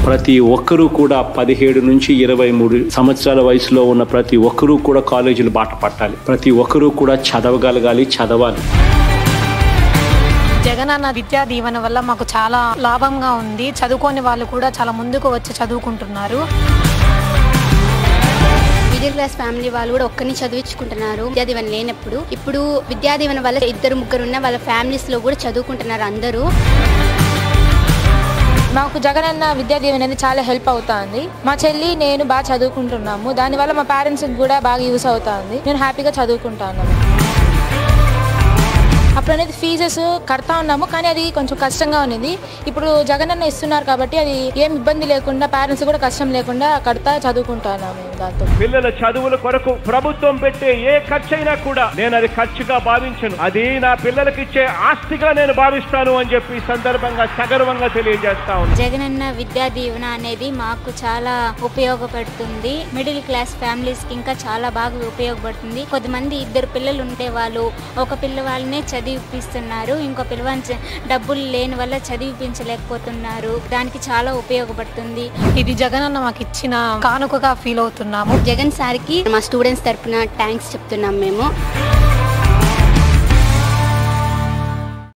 ప్రతి ఒక్కరూ కూడా పదిహేడు నుంచి ఇరవై మూడు సంవత్సరాల వయసులో ఉన్న ప్రతి ఒక్కరూ కూడా కాలేజీలు బాట పట్టాలి ప్రతి ఒక్కరూ కూడా చదవగలగాలి చదవాలి జగనన్న విద్యా దీవెన వల్ల మాకు చాలా లాభంగా ఉంది చదువుకోని వాళ్ళు కూడా చాలా ముందుకు వచ్చి చదువుకుంటున్నారు మిడిల్ క్లాస్ ఫ్యామిలీ వాళ్ళు కూడా ఒక్కరిని చదివించుకుంటున్నారు విద్యాదీవెన లేనప్పుడు ఇప్పుడు విద్యాదీవెన వల్ల ఇద్దరు ముగ్గురు ఉన్న వాళ్ళ ఫ్యామిలీస్ లో కూడా చదువుకుంటున్నారు అందరూ మాకు జగనన్న విద్యా దీవెన అనేది చాలా హెల్ప్ అవుతుంది మా చెల్లి నేను బాగా చదువుకుంటున్నాము దానివల్ల మా పేరెంట్స్కి కూడా బాగా యూస్ అవుతుంది నేను హ్యాపీగా చదువుకుంటాను అప్పుడు అనేది ఫీజెస్ కడతా ఉన్నాము కానీ అది కొంచెం కష్టంగా ఉన్నది ఇప్పుడు జగనన్న ఇస్తున్నారు కాబట్టి అది ఏం ఇబ్బంది లేకుండా పేరెంట్స్ కూడా కష్టం లేకుండా కడతా చదువుకుంటున్నాము దాంతో పిల్లల చదువుల కొరకు ప్రభుత్వం పెట్టే ఏ ఖర్చైనా కూడా నేను అది ఖర్చుగా భావించను అది నా పిల్లలకి ఇచ్చే ఆస్తిగా నేను భావిస్తాను అని చెప్పి ఈ సందర్భంగా సగర్వంగా తెలియజేస్తా ఉన్నాను జగనన్న విద్యా దీవెన అనేది మాకు చాలా ఉపయోగపడుతుంది మిడిల్ క్లాస్ ఫ్యామిలీస్ కి ఇంకా చాలా బాగా ఉపయోగపడుతుంది కొద్దిమంది ఇద్దరు పిల్లలు ఉంటే వాళ్ళు ఒక పిల్లవాళ్ళనే చదివిపిస్తున్నారు ఇంకో పిల్లవాడిని చ- డబ్బులు లేని వల్ల చదివిపించలేకపోతున్నారు దానికి చాలా ఉపయోగపడుతుంది ఇది జగనన్న మాకు ఇచ్చిన కానుకగా ఫీల్ అవుతున్నాము జగన్ సార్కి మా స్టూడెంట్స్ తరపున థ్యాంక్స్ చెప్తున్నాం మేము